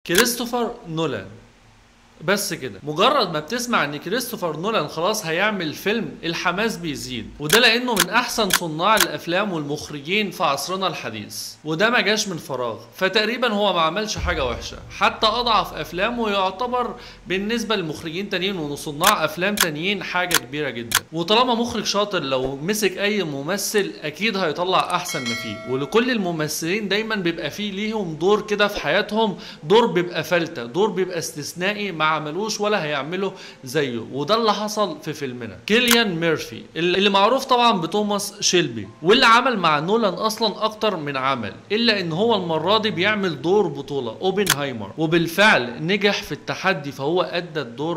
كريستوفر نولان بس كده مجرد ما بتسمع ان كريستوفر نولان خلاص هيعمل فيلم الحماس بيزيد وده لانه من احسن صناع الافلام والمخرجين في عصرنا الحديث وده ما جاش من فراغ فتقريبا هو ما عملش حاجه وحشه حتى اضعف افلامه يعتبر بالنسبه لمخرجين تانيين وصناع افلام تانيين حاجه كبيره جدا وطالما مخرج شاطر لو مسك اي ممثل اكيد هيطلع احسن ما فيه ولكل الممثلين دايما بيبقى فيه ليهم دور كده في حياتهم دور بيبقى فلتة دور بيبقى استثنائي مع عملوش ولا هيعمله زيه وده اللي حصل في فيلمنا كيليان ميرفي اللي معروف طبعا بتوماس شيلبي واللي عمل مع نولان اصلا اكتر من عمل الا ان هو المره دي بيعمل دور بطوله اوبنهايمر وبالفعل نجح في التحدي فهو ادى الدور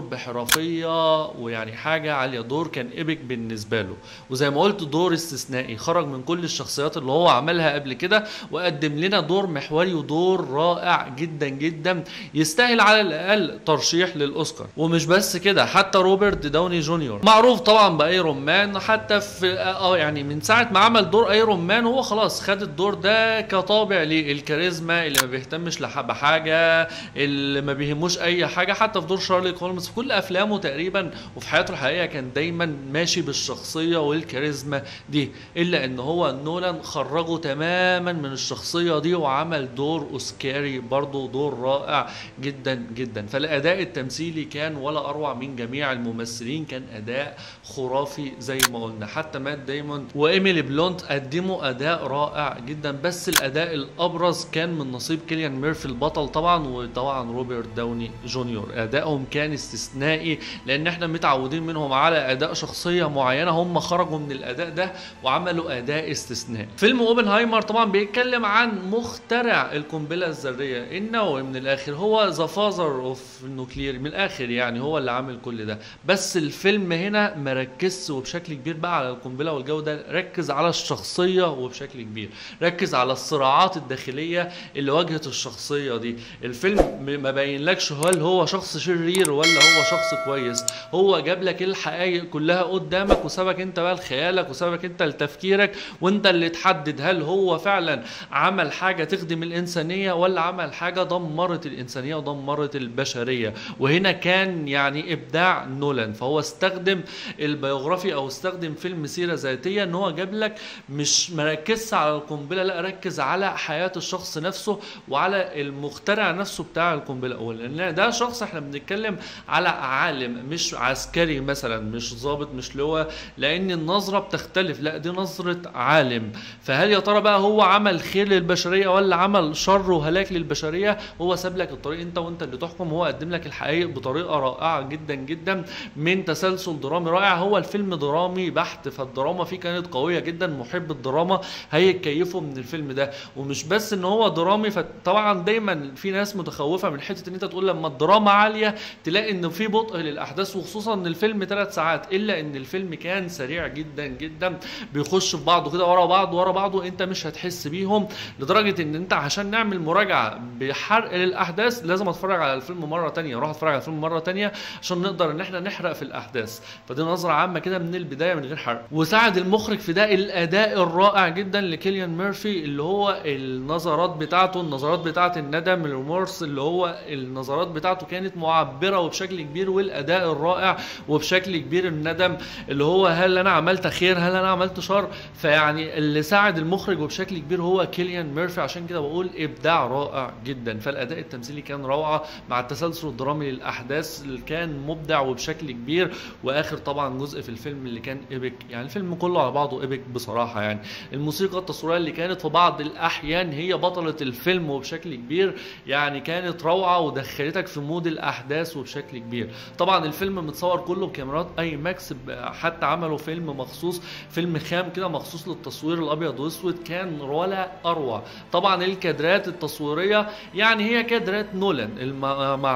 بحرفيه ويعني حاجه عاليه دور كان ايبك بالنسبه له وزي ما قلت دور استثنائي خرج من كل الشخصيات اللي هو عملها قبل كده وقدم لنا دور محوري ودور رائع جدا جدا يستاهل على الاقل ترشيح ترشيح للاوسكار ومش بس كده حتى روبرت داوني جونيور معروف طبعا بايرون مان حتى في اه يعني من ساعه ما عمل دور ايرون مان هو خلاص خد الدور ده كطابع للكاريزما اللي ما بيهتمش بحاجه اللي ما بيهموش اي حاجه حتى في دور شارلي هولمز في كل افلامه تقريبا وفي حياته الحقيقيه كان دايما ماشي بالشخصيه والكاريزما دي الا ان هو نولان خرجه تماما من الشخصيه دي وعمل دور اوسكاري برضه دور رائع جدا جدا فالاداء التمثيلي كان ولا اروع من جميع الممثلين كان اداء خرافي زي ما قلنا حتى مات دايموند وايميلي بلونت قدموا اداء رائع جدا بس الاداء الابرز كان من نصيب كيليان ميرفي البطل طبعا وطبعا روبرت داوني جونيور ادائهم كان استثنائي لان احنا متعودين منهم على اداء شخصيه معينه هم خرجوا من الاداء ده وعملوا اداء استثنائي فيلم اوبنهايمر طبعا بيتكلم عن مخترع القنبله الذريه النووي من الاخر هو ذا فازر اوف النوكلير من الاخر يعني هو اللي عامل كل ده بس الفيلم هنا ما ركزش وبشكل كبير بقى على القنبله والجو ده ركز على الشخصيه وبشكل كبير ركز على الصراعات الداخليه اللي واجهت الشخصيه دي الفيلم ما بينلكش هل هو شخص شرير ولا هو شخص كويس هو جاب لك الحقائق كلها قدامك وسابك انت بقى لخيالك وسابك انت لتفكيرك وانت اللي تحدد هل هو فعلا عمل حاجه تخدم الانسانيه ولا عمل حاجه دمرت الانسانيه ودمرت البشريه وهنا كان يعني ابداع نولان فهو استخدم البيوغرافي او استخدم فيلم سيره ذاتيه ان هو جاب لك مش مركزش على القنبله لا ركز على حياه الشخص نفسه وعلى المخترع نفسه بتاع القنبله لان ده شخص احنا بنتكلم على عالم مش عسكري مثلا مش ضابط مش لواء لان النظره بتختلف لا دي نظره عالم فهل يا ترى بقى هو عمل خير للبشريه ولا عمل شر وهلاك للبشريه هو ساب لك الطريق انت وانت اللي تحكم هو قدم لك الحقائق بطريقه رائعه جدا جدا من تسلسل درامي رائع هو الفيلم درامي بحت فالدراما فيه كانت قويه جدا محب الدراما هيتكيفوا من الفيلم ده ومش بس ان هو درامي فطبعا دايما في ناس متخوفه من حته ان انت تقول لما الدراما عاليه تلاقي ان في بطء للاحداث وخصوصا ان الفيلم ثلاث ساعات الا ان الفيلم كان سريع جدا جدا بيخش في بعضه كده ورا بعض ورا بعضه انت مش هتحس بيهم لدرجه ان انت عشان نعمل مراجعه بحرق للاحداث لازم اتفرج على الفيلم مره تانية اروح اتفرج على الفيلم مره تانية عشان نقدر ان احنا نحرق في الاحداث فدي نظره عامه كده من البدايه من غير حرق وساعد المخرج في ده الاداء الرائع جدا لكيليان ميرفي اللي هو النظرات بتاعته النظرات بتاعه الندم الريمورس اللي هو النظرات بتاعته كانت معبره وبشكل كبير والاداء الرائع وبشكل كبير الندم اللي هو هل انا عملت خير هل انا عملت شر فيعني اللي ساعد المخرج وبشكل كبير هو كيليان ميرفي عشان كده بقول ابداع رائع جدا فالاداء التمثيلي كان روعه مع التسلسل الدرامي للاحداث اللي كان مبدع وبشكل كبير واخر طبعا جزء في الفيلم اللي كان ايبك يعني الفيلم كله على بعضه ايبك بصراحه يعني الموسيقى التصويريه اللي كانت في بعض الاحيان هي بطله الفيلم وبشكل كبير يعني كانت روعه ودخلتك في مود الاحداث وبشكل كبير طبعا الفيلم متصور كله بكاميرات اي ماكس حتى عملوا فيلم مخصوص فيلم خام كده مخصوص للتصوير الابيض واسود كان ولا اروع طبعا الكادرات التصويريه يعني هي كادرات نولان المعهود عليها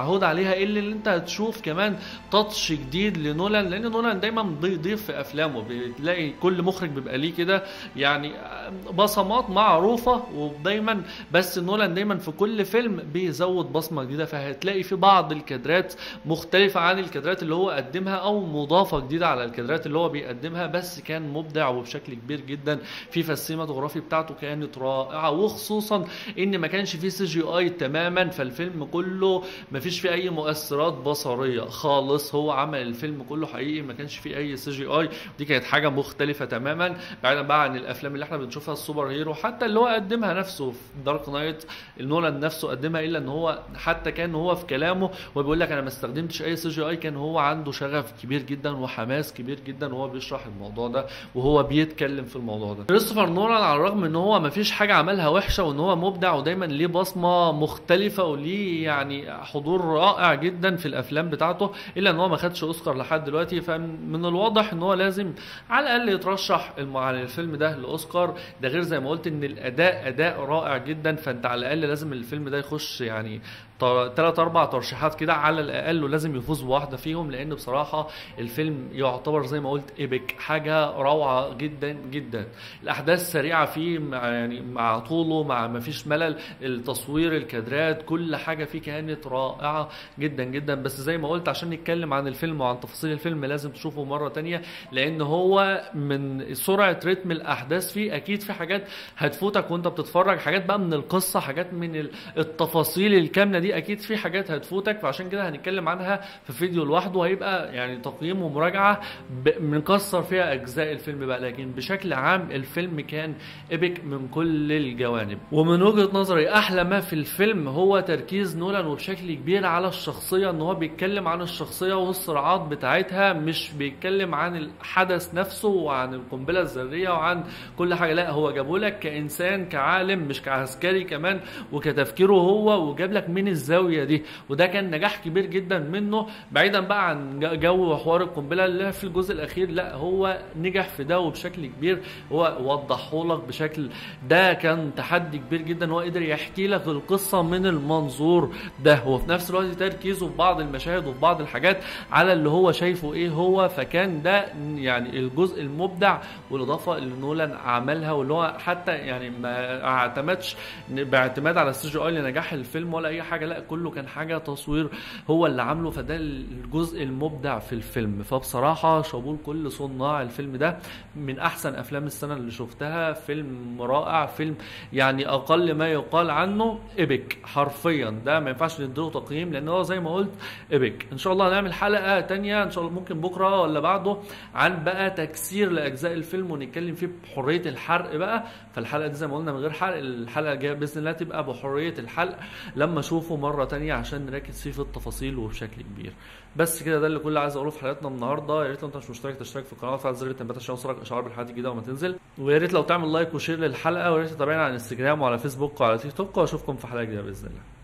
عليها الا اللي انت هتشوف كمان تاتش جديد لنولان لان نولان دايما بيضيف في افلامه بتلاقي كل مخرج بيبقى ليه كده يعني بصمات معروفه ودايما بس نولان دايما في كل فيلم بيزود بصمه جديده فهتلاقي في بعض الكادرات مختلفه عن الكادرات اللي هو قدمها او مضافه جديده على الكادرات اللي هو بيقدمها بس كان مبدع وبشكل كبير جدا في السينماتوجرافي بتاعته كانت رائعه وخصوصا ان ما كانش فيه سي جي اي تماما فالفيلم كله ما فيش فيه اي مؤثرات بصريه خالص هو عمل الفيلم كله حقيقي ما كانش فيه اي سي جي اي دي كانت حاجه مختلفه تماما بعيدا بقى عن الافلام اللي احنا بنشوفها السوبر هيرو حتى اللي هو قدمها نفسه في دارك نايت نولان نفسه قدمها الا ان هو حتى كان هو في كلامه هو بيقول لك انا ما استخدمتش اي سي جي اي كان هو عنده شغف كبير جدا وحماس كبير جدا وهو بيشرح الموضوع ده وهو بيتكلم في الموضوع ده كريستوفر نولان على الرغم ان هو ما فيش حاجه عملها وحشه وان هو مبدع ودايما ليه بصمه مختلفه وليه يعني حضور رائع جدا في الافلام بتاعته الا ان هو ما خدش اوسكار لحد دلوقتي فمن الواضح ان هو لازم على الاقل يترشح الم- على الفيلم ده لاوسكار ده غير زي ما قلت ان الاداء اداء رائع جدا فانت على الاقل لازم الفيلم ده يخش يعني ثلاث اربع ترشيحات كده على الاقل ولازم يفوز بواحده فيهم لان بصراحه الفيلم يعتبر زي ما قلت ايبك حاجه روعه جدا جدا الاحداث سريعه فيه مع يعني مع طوله مع ما فيش ملل التصوير الكادرات كل حاجه فيه كانت رائعه جدا جدا بس زي ما قلت عشان نتكلم عن الفيلم وعن تفاصيل الفيلم لازم تشوفه مره تانية لان هو من سرعه رتم الاحداث فيه اكيد في حاجات هتفوتك وانت بتتفرج حاجات بقى من القصه حاجات من ال- التفاصيل الكامله دي اكيد في حاجات هتفوتك فعشان كده هنتكلم عنها في فيديو لوحده هيبقى يعني تقييم ومراجعه ب- بنكسر فيها اجزاء الفيلم بقى لكن بشكل عام الفيلم كان ايبك من كل الجوانب ومن وجهه نظري احلى ما في الفيلم هو تركيز نولان وبشكل كبير على الشخصيه ان هو بيتكلم عن الشخصيه والصراعات بتاعتها مش بيتكلم عن الحدث نفسه وعن القنبله الذريه وعن كل حاجه لا هو جابه لك كانسان كعالم مش كعسكري كمان وكتفكيره هو وجاب لك من الزاويه دي وده كان نجاح كبير جدا منه بعيدا بقى عن ج- جو حوار القنبله اللي في الجزء الاخير لا هو نجح في ده وبشكل كبير هو وضحه لك بشكل ده كان تحدي كبير جدا هو قدر يحكي لك القصه من المنظور ده وفي نفس الوقت تركيزه في بعض المشاهد وفي بعض الحاجات على اللي هو شايفه ايه هو فكان ده يعني الجزء المبدع والاضافه اللي نولان عملها واللي هو حتى يعني ما اعتمدش باعتماد على السي جي اي لنجاح الفيلم ولا اي حاجه لا كله كان حاجه تصوير هو اللي عامله فده الجزء المبدع في الفيلم فبصراحه شابوه لكل صناع الفيلم ده من احسن افلام السنه اللي شفتها فيلم رائع فيلم يعني اقل ما يقال عنه ايبك حرفيا ده ما ينفعش نديله تقييم لان هو زي ما قلت ايبك ان شاء الله هنعمل حلقه تانية ان شاء الله ممكن بكره ولا بعده عن بقى تكسير لاجزاء الفيلم ونتكلم فيه بحريه الحرق بقى فالحلقه دي زي ما قلنا من غير حرق الحلقه الجايه باذن الله تبقى بحريه الحلق لما اشوفه مره تانية عشان نركز فيه في التفاصيل وبشكل كبير بس كده ده اللي كل اللي عايز اقوله في حلقتنا النهارده يا ريت لو انت مش مشترك تشترك في القناه وتفعل زر التنبيهات عشان يوصلك اشعار بالحلقات الجديده وما تنزل ويا ريت لو تعمل لايك وشير للحلقه ويا ريت تتابعنا على انستجرام وعلى فيسبوك وعلى تيك توك واشوفكم في حلقه جديده باذن الله